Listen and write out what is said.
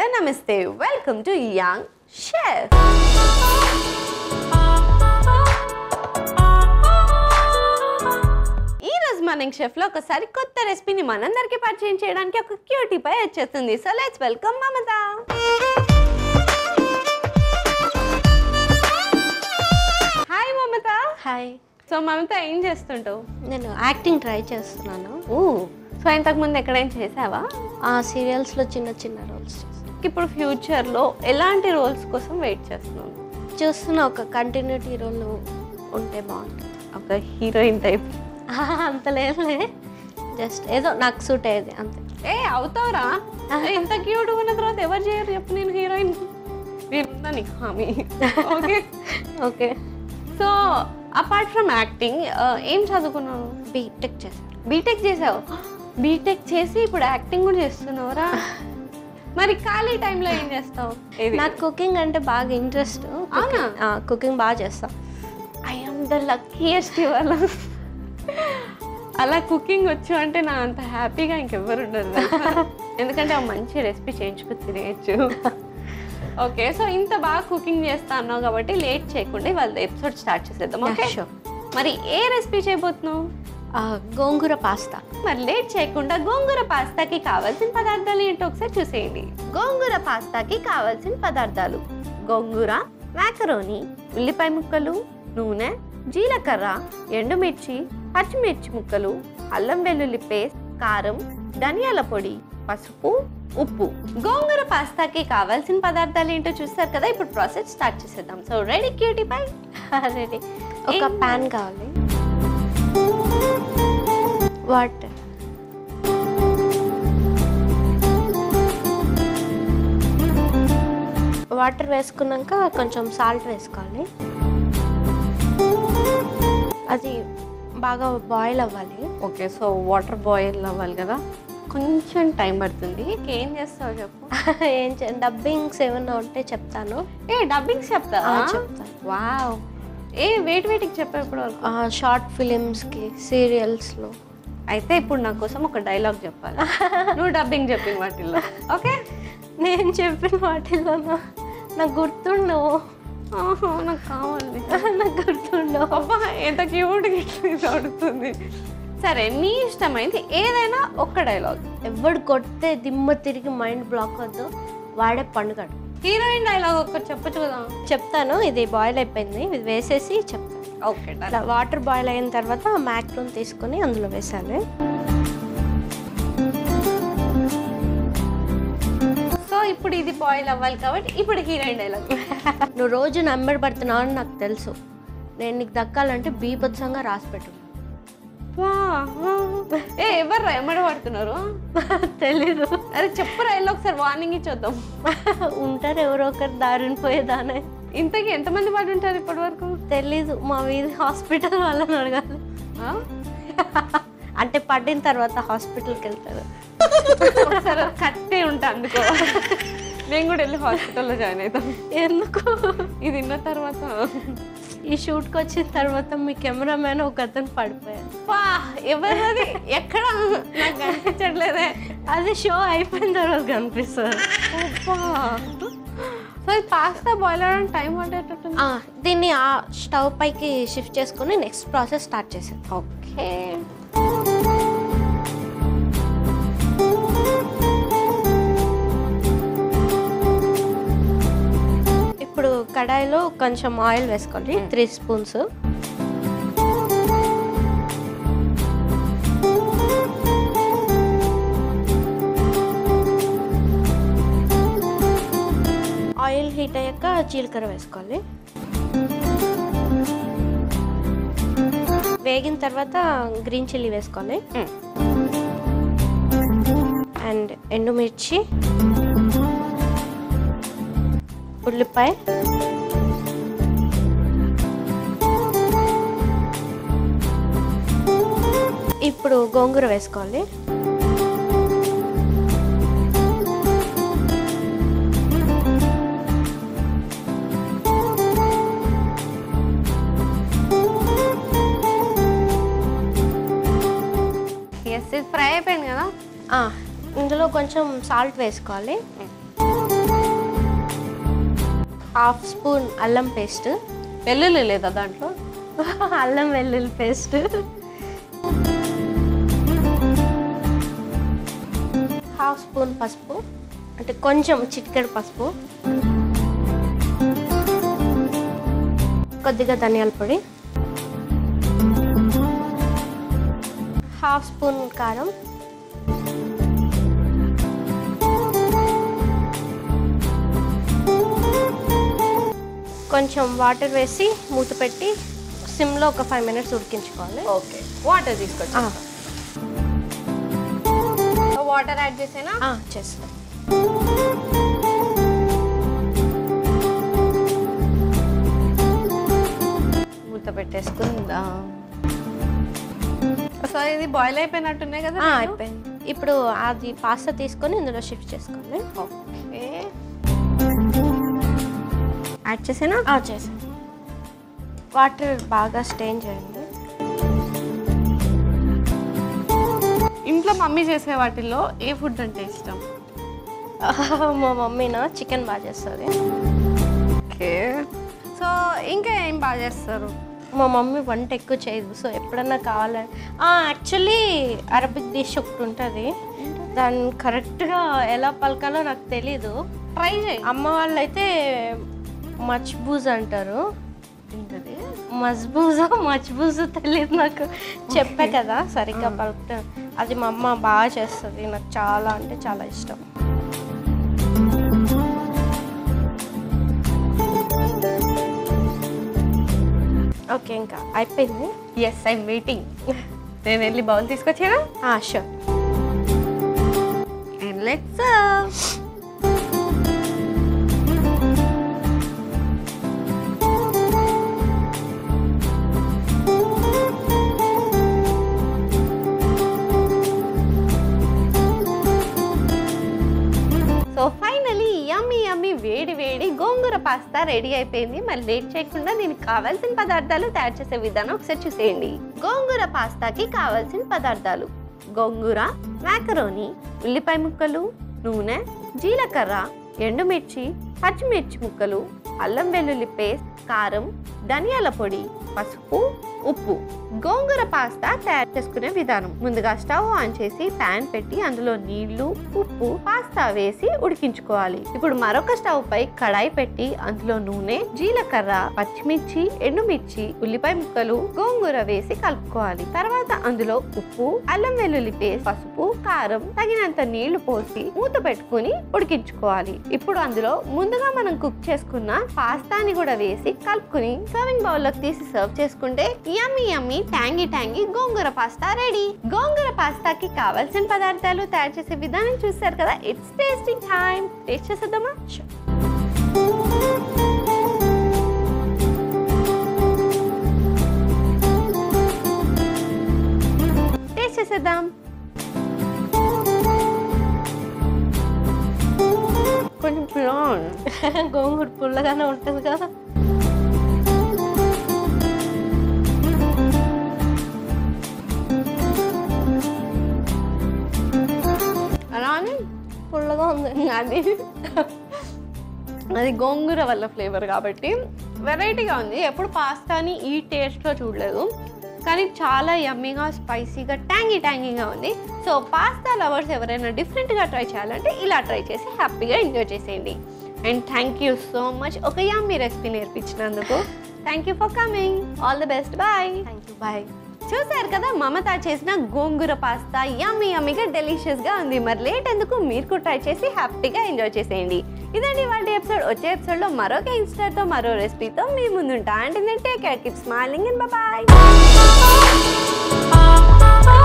నమస్తే welcome to young chef ఈ రోజు మన షెఫ్లో ఒక సరికొత్త రెసిపీని మనందరికీ పరిచయం చేయడానికి ఒక క్యూటీ పై వచ్చేస్తుంది so let's welcome Mamata hi Mamata hi so Mamata ఏం చేస్తుంటావు నేను యాక్టింగ్ ట్రై చేస్తున్నాను ఓ సో ఇంతకు ముందు ఎక్కడైనా చేసావా ఆ సీరియల్స్లో చిన్న చిన్న రోల్స్ ఇప్పుడు ఫ్యూచర్లో ఎలాంటి రోల్స్ కోసం వెయిట్ చేస్తున్నావు చూస్తున్న ఒక కంటిన్యూటీ రోల్ ఉంటే బాగుంటుంది ఒక హీరోయిన్ టైప్ అంత లేదులే జస్ట్ ఏదో నాకు సూట్ అయ్యేది అంతే ఏ అవుతావురా ఏ, ఇంత క్యూట్ ఉన్న తర్వాత ఎవరు చేయరు చెప్పు నేను హీరోయిన్ నేనుందా నీకు హామీ okay okay so apart from acting ఏం చదువుకున్నావు బీటెక్ చేశాను బీటెక్ చేసావు బీటెక్ చేసి ఇప్పుడు యాక్టింగ్ కూడా చేస్తున్నావురా మరి ఖాళీ టైంలో ఏం చేస్తావు ఏది నాకు కుకింగ్ అంటే బాగా ఇంట్రెస్ట్ అవునా? కుకింగ్ బాగా చేస్తా ఐ ఆమ్ ద లక్కీయెస్ట్ ఇవాళ అలా కుకింగ్ వచ్చు అంటే నా అంత హ్యాపీగా ఇంకెవ్వరు ఉండరు తెలుసా? ఎందుకంటే ఆ మంచి రెసిపీ చేయించుకు తినేయచ్చు ఓకే సో ఇంత బాగా కుకింగ్ చేస్తా అన్నావు కాబట్టి లేట్ చేయకుండా వాళ్ళ ఎపిసోడ్ స్టార్ట్ చేసేద్దాం ఓకే sure. మరి ఏ రెసిపీ చేయబోతున్నావు ఆ, గోంగూర పాస్తా మరి లేట్ చేయకుండా గోంగూర పాస్తాకి కావాల్సిన పదార్థాలు ఏంటో ఒకసారి చూసేయండి గోంగూర పాస్తాకి కావాల్సిన పదార్థాలు గోంగూర మాకరోని ఉల్లిపాయ ముక్కలు నూనె జీలకర్ర ఎండుమిర్చి పచ్చిమిర్చి ముక్కలు అల్లం వెల్లుల్లి పేస్ట్ కారం ధనియాల పొడి పసుపు ఉప్పు గోంగూర పాస్తాకి కావాల్సిన పదార్థాలు ఏంటో చూస్తారు కదా ఇప్పుడు ప్రాసెస్ స్టార్ట్ చేసేద్దాం so ready cutie pie ready ఒక ఏం- ప్యాన్ కావాలి వాటర్ వాటర్ వేసుకున్నాక కొంచెం సాల్ట్ వేసుకోవాలి అది బాగా బాయిల్ అవ్వాలి ఓకే సో వాటర్ బాయిల్ అవ్వాలి కదా కొంచెం టైం పడుతుంది ఏం చేస్తావు చెప్పు ఏం చే డబ్బింగ్స్ ఏమన్నా ఉంటే చెప్తాను ఏ డబ్బింగ్ చెప్తా ఆ, చెప్తాను వావ్ ఏ వెయిట్ వెయిట్కి చెప్పా ఇప్పుడు వరకు షార్ట్ ఫిలిమ్స్కి సీరియల్స్లో అయితే ఇప్పుడు నా కోసం ఒక డైలాగ్ చెప్పాలి నువ్వు డబ్బింగ్ చెప్పిన వాటిల్లో ఓకే నేను చెప్పిన వాటిల్లోనా నాకు గుర్తుండవు ఆహా, నాకు కావాలి నాకు గుర్తుండవు అబ్బా ఎంత క్యూట్ అడుగుతుంది సరే నీ ఇష్టమైంది ఏదైనా ఒక్క డైలాగ్ ఎవడు కొడితే దిమ్మ తిరిగి మైండ్ బ్లాక్ వద్దు వాడే పండుగడు హీరోయిన్ డైలాగ్ ఒక్కటి చెప్పు చూద్దాం చెప్తాను ఇది బాయిల్ అయిపోయింది ఇది వేసేసి చెప్తాను ఓకే అలా వాటర్ బాయిల్ అయిన తర్వాత మ్యాక్రోన్ తీసుకొని అందులో వేసాలి సో ఇప్పుడు ఇది బాయిల్ అవ్వాలి కాబట్టి ఇప్పుడు హీరోయిన్ డైలాగ్ నువ్వు రోజు నంబర్ పడుతున్నావు అని నాకు తెలుసు నేను నీకు దక్కాలంటే బీభత్సంగా రాసి పెట్టు ఏ ఎవరు ఎమ్మడ పడుతున్నారు తెలీదు అరే చెప్పురా వెళ్ళి ఒకసారి వార్నింగ్ ఇచ్చొద్దాం ఉంటారు ఎవరో ఒకరు దారిని పోయేదానే ఇంతకీ ఎంతమంది పడి ఉంటారు ఇప్పటి వరకు తెలీదు మా వీధి హాస్పిటల్ వాళ్ళని అడగాలి అంటే పడిన తర్వాత హాస్పిటల్కి వెళ్తారు ఒకసారి కట్టే ఉంటా అందుకో నేను కూడా వెళ్ళి హాస్పిటల్లో జాయిన్ అవుతాం ఎందుకు ఇది విన్న తర్వాత ఈ షూట్కి వచ్చిన తర్వాత మీ కెమెరామ్యాన్ ఒక అతను పడిపోయారు వా ఎవరది ఎక్కడ నాకు కనిపించట్లేదే అది షో అయిపోయిన తర్వాత కనిపిస్తుంది అబ్బా. సో ఇది పాస్తా బాయిల్ అవడానికి టైం పట్టేటట్టుంది ఆ, దీన్ని ఆ స్టవ్ పైకి షిఫ్ట్ చేసుకొని నెక్స్ట్ ప్రాసెస్ స్టార్ట్ చేసేది ఓకే ఇప్పుడు కడాయిలో కొంచెం ఆయిల్ వేసుకోవాలి త్రీ స్పూన్స్ ఆయిల్ హీట్ అయ్యాక జీలకర్ర వేసుకోవాలి వేగిన తర్వాత గ్రీన్ చిల్లీ వేసుకోవాలి అండ్ ఎండుమిర్చి ఉల్లిపాయ ఇప్పుడు గోంగూర వేసుకోవాలి ఎస్ ఇది ఫ్రై అయిపోయింది కదా ఆ, ఇందులో కొంచెం సాల్ట్ వేసుకోవాలి హాఫ్ స్పూన్ అల్లం పేస్ట్ వెల్లుల్లి లేదా దాంట్లో అల్లం వెల్లుల్లి పేస్ట్ హాఫ్ స్పూన్ పసుపు అంటే కొంచెం చిటికెడు పసుపు కొద్దిగా ధనియాల పొడి హాఫ్ స్పూన్ కారం కొంచెం వాటర్ వేసి మూత పెట్టి సిమ్లో ఒక ఫైవ్ మినిట్స్ ఉడికించుకోవాలి ఓకే వాటర్ తీసుకొచ్చి వాటర్ యాడ్ చేసేనా ఆ, చేస్తాం మూత పెట్టేసుకుందా సో ఇది బాయిల్ అయిపోయినట్టున్నాయి కదా ఆ, రెండు? అయిపోయింది ఇప్పుడు అది పాస్తా తీసుకొని ఇందులో షిఫ్ట్ చేసుకోండి ఓకే యాడ్ చేసేనా ఆ, చేసాను వాటర్ బాగా స్టెయిన్ చేయండి ఇంట్లో మమ్మీ చేసే వాటిల్లో ఏ ఫుడ్ అంటే ఇష్టం మా మమ్మీనా చికెన్ బాగా చేస్తుంది ఓకే సో ఇంకా ఏం బాగా చేస్తారు మా మమ్మీ వంట ఎక్కువ చేయదు సో ఎప్పుడన్నా కావాలని యాక్చువల్లీ అరబిక్ డిష్ ఒకటి ఉంటుంది దాన్ని కరెక్ట్గా ఎలా పలకాలో నాకు తెలీదు ట్రై చేయి అమ్మ వాళ్ళు అయితే మచ్బూజ్ అంటారు ఏంటది మజ్బూజో మజ్బూజో తెలియదు నాకు చెప్పా కదా సరిగ్గా పలుకుతా అది మా అమ్మ బాగా చేస్తుంది నాకు చాలా అంటే చాలా ఇష్టం ఓకే ఇంకా అయిపోయింది ఎస్ ఐమ్ వెయిటింగ్ నేను వెళ్ళి బౌల్ తీసుకొచ్చానా sure and let's so finally yummy yummy వేడి వేడి గోంగూర పాస్తా రెడీ అయిపోయింది మరి లేట్ చేయకుండా దీనికి కావాల్సిన పదార్థాలు తయారు చేసే విధానం ఒకసారి చూసేయండి గోంగూర పాస్తాకి కావాల్సిన పదార్థాలు గోంగూర మాకరోని ఉల్లిపాయ ముక్కలు నూనె జీలకర్ర ఎండుమిర్చి పచ్చిమిర్చి ముక్కలు అల్లం వెల్లుల్లి పేస్ట్ కారం ధనియాల పొడి పసుపు ఉప్పు గోంగూర పాస్తా తయారు చేసుకునే విధానం ముందుగా స్టవ్ ఆన్ చేసి ప్యాన్ పెట్టి అందులో నీళ్లు ఉప్పు పాస్తా వేసి ఉడికించుకోవాలి ఇప్పుడు మరొక స్టవ్ పై కడాయి పెట్టి అందులో నూనె జీలకర్ర పచ్చిమిర్చి ఎండుమిర్చి ఉల్లిపాయ ముక్కలు గోంగూర వేసి కలుపుకోవాలి తర్వాత అందులో ఉప్పు అల్లం వెల్లుల్లి పేస్ట్ పసుపు కారం తగినంత నీళ్లు పోసి మూత పెట్టుకుని ఉడికించుకోవాలి ఇప్పుడు అందులో ముందుగా మనం కుక్ చేసుకున్న పాస్తాని కూడా వేసి కలుపుకుని సర్వింగ్ బౌల్ లోకి తీసి సర్వ్ చేసుకుంటే yummy yummy tangy tangy gongura pasta ready gongura పాస్తాకి కావాల్సిన పదార్థాలు తయారు చేసే విధానం చూసారు కదా ఇట్స్ టేస్టింగ్ టైం టేస్ట్ చేసేద్దామా టేస్ట్ చేసేద్దాం కొంచెం ప్లాన్ గోంగూర పుల్లగానే ఉంటుంది కదా అలా అని పుల్లగా ఉంది అది అది గోంగూర వల్ల ఫ్లేవర్ కాబట్టి వెరైటీగా ఉంది ఎప్పుడు పాస్తాని ఈ టేస్ట్లో చూడలేదు కానీ చాలా యమ్మీగా స్పైసీగా ట్యాంగీ ట్యాంగీగా ఉంది సో పాస్తా లవర్స్ ఎవరైనా డిఫరెంట్గా ట్రై చేయాలంటే ఇలా ట్రై చేసి హ్యాపీగా ఎంజాయ్ చేసేయండి and thank you so much ఒక యమ్మీ రెసిపీ నేర్పించినందుకు thank you for coming all the best bye thank you bye చూసారు కదా మమత చేసిన గోంగూర పాస్తా యమ్మీ యమ్మీగా డెలిషియస్గా ఉంది మరి లేట్ ఎందుకు మీరు కూడా ట్రై చేసి హ్యాపీగా ఎంజాయ్ చేసేయండి ఇదండి వాళ్ళ ఎపిసోడ్ వచ్చే ఎపిసోడ్లో మరొక ఇన్స్టాతో మరో రెసిపీతో మీ ముందుంటా అంటే నేను take care keep smiling and bye